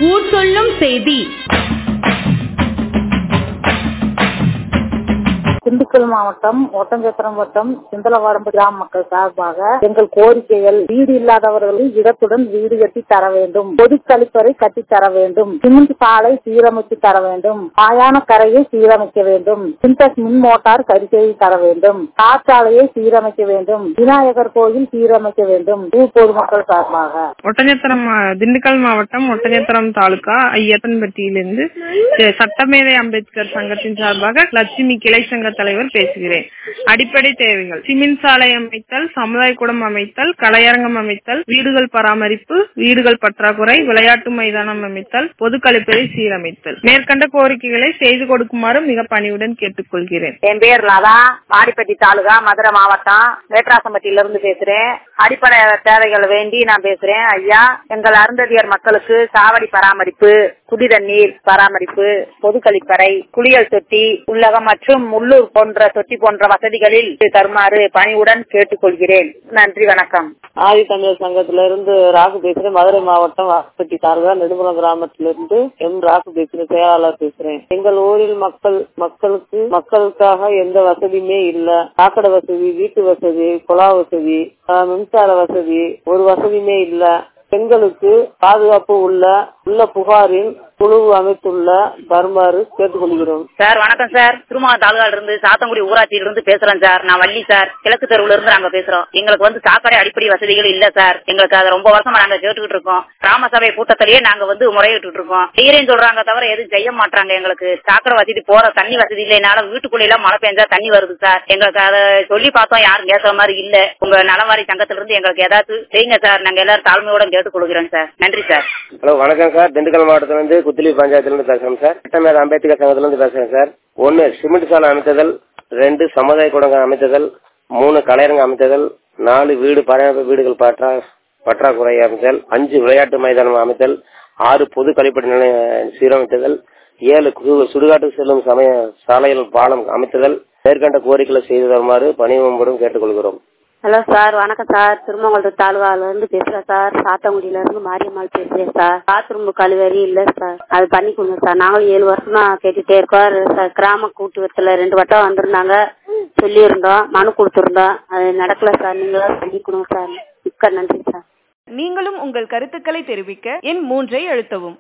ஊர் சொல்லும் செய்தி திண்டுக்கல் மாவட்டம் ஒட்டஞ்சத்திரம் வட்டம் சிந்தலவாரம்பு கிராம மக்கள் சார்பாக எங்கள் கோரிக்கைகள் வீடு இல்லாதவர்களுக்கு இடத்துடன் வீடு கட்டி தர வேண்டும் பொது கழிப்பறை கட்டி தர வேண்டும் சிமெண்ட் சாலை சீரமைத்து தர வேண்டும் பாயான கரையை சீரமைக்க வேண்டும் சின்டெக்ஸ் மின் மோட்டார் சரி செய்து தர வேண்டும் காற்றாலையை சீரமைக்க வேண்டும் விநாயகர் கோயில் சீரமைக்க வேண்டும் ஊர் பொதுமக்கள் சார்பாக ஒட்டஞ்சத்திரம் மா- திண்டுக்கல் மாவட்டம் ஒட்டஞ்சத்திரம் தாலுகா ஐயப்பன்பட்டியிலிருந்து அஹ், சட்டமேதை அம்பேத்கர் சங்கத்தின் சார்பாக லட்சுமி கிளை சங்க தலைவர் பேசுகிறேன் அடிப்படை தேவைகள் சிமெண்ட் சாலை அமைத்தல் சமுதாய கூடம் அமைத்தல் கலையரங்கம் அமைத்தல் வீடுகள் பராமரிப்பு வீடுகள் பற்றாக்குறை விளையாட்டு மைதானம் அமைத்தல் பொது கழிப்பறை சீரமைத்தல் மேற்கண்ட கோரிக்கைகளை செய்து கொடுக்குமாறு மிக பணிவுடன் கேட்டுக்கொள்கிறேன் என் பேர் லதா மாடிப்பட்டி தாலுகா மதுரை மாவட்டம் வேட்ராசம்பட்டியில இருந்து பேசுறேன் அடிப்படை தேவைகள் வேண்டி நான் பேசுறேன் ஐயா எங்கள் அருந்ததியர் மக்களுக்கு சாவடி பராமரிப்பு குடி தண்ணீர் பராமரிப்பு பொது கழிப்பறை குளியல் தொட்டி உள்ளகம் மற்றும் உள்ளூர் போன்ற தொட்டி போன்ற வசதிகளில் தருமாறு பணிவுடன் கேட்டுக்கொள்கிறேன் நன்றி வணக்கம் ஆதி தமிழர் சங்கத்துல இருந்து ராகு பேசுறேன் மதுரை மாவட்டம் வாக்குப்பட்டி தாலுகா நெடுமலம் கிராமத்திலிருந்து எம் ராகு பேசுறேன் செயலாளர் பேசுறேன் எங்கள் ஊரில் மக்கள் மக்களுக்கு மக்களுக்காக எந்த வசதியுமே இல்ல சாக்கடை வசதி வீட்டு வசதி குழா வசதி ஆஹ், மின்சார வசதி ஒரு வசதியுமே இல்ல பெண்களுக்கு பாதுகாப்பு உள்ள உள்ள புகாரில் குழு அமைத்துள்ள தருமாறு கேட்டுக்கொள்கிறோம் சார் வணக்கம் சார் திருமண தாலுகால இருந்து சாத்தங்குடி ஊராட்சியில இருந்து பேசுறேன் சார் நான் வள்ளி சார் கிழக்கு தெருவுல இருந்து நாங்க பேசுறோம் எங்களுக்கு வந்து சாக்கடை அடிப்படை வசதிகள் இல்ல சார் எங்களுக்கு அதை ரொம்ப வருஷமா நாங்க கேட்டுக்கிட்டு இருக்கோம் கிராம சபை கூட்டத்திலேயே நாங்க வந்து முறையிட்டு இருக்கோம் செய்யறேன்னு சொல்றாங்க தவிர எதுவும் செய்ய மாட்டாங்க எங்களுக்கு சாக்கடை வசதி போற தண்ணி வசதி இல்லைனால வீட்டுக்குள்ள எல்லாம் மழை பெஞ்சா தண்ணி வருது சார் எங்களுக்கு அதை சொல்லி பார்த்தோம் யாரும் கேட்கற மாதிரி இல்ல உங்க நலவாரி சங்கத்துல இருந்து எங்களுக்கு ஏதாவது செய்யுங்க சார் நாங்க எல்லாரும் தாழ்மையோட கேட்டுக்கொள்கிறோம் சார் நன்றி சார் ஹலோ வணக்கம் சார் திண்டுக்கல் மாவட்டத்துல இருந்து குத்திலி பஞ்சாயத்துல இருந்து பேசுறேன் சார் சட்டமேத அம்பேத்கர் சங்கத்துல இருந்து பேசுறேன் சார் ஒன்னு சிமெண்ட் சாலை அமைத்ததல் ரெண்டு சமுதாய கூடங்கள் அமைத்ததல் மூணு கலையரங்கம் அமைத்ததல் நாலு வீடு பராமரிப்பு வீடுகள் பற்றா பற்றாக்குறை அமைத்தல் அஞ்சு விளையாட்டு மைதானம் அமைத்தல் ஆறு பொது கழிப்படை நிலைய சீரமைத்தல் ஏழு கு- சுடுகாட்டுக்கு செல்லும் சமய சாலைகள் பாலம் அமைத்தல் மேற்கண்ட கோரிக்கைகளை செய்து தருமாறு பணிவன்புடன் கேட்டுக்கொள்கிறோம் ஹலோ சார் வணக்கம் சார் திருமங்கலத்து தாலுகால இருந்து பேசுறேன் சார் சாத்தங்குடியில இருந்து மாரியம்மாள் பேசுறேன் சார் பாத்ரூம் கழுவறி இல்ல சார் அது பண்ணி கொடுங்க சார் நாங்களும் ஏழு வருஷமா கேட்டுட்டே இருக்கோம் சார் கிராம கூட்டுவத்துல ரெண்டு வட்டம் வந்திருந்தாங்க சொல்லியிருந்தோம் மனு கொடுத்திருந்தோம் அது நடக்கல சார் நீங்களும் பண்ணி கொடுங்க சார் மிக்க நன்றி சார் நீங்களும் உங்கள் கருத்துக்களை தெரிவிக்க எண் மூன்றை அழுத்தவும்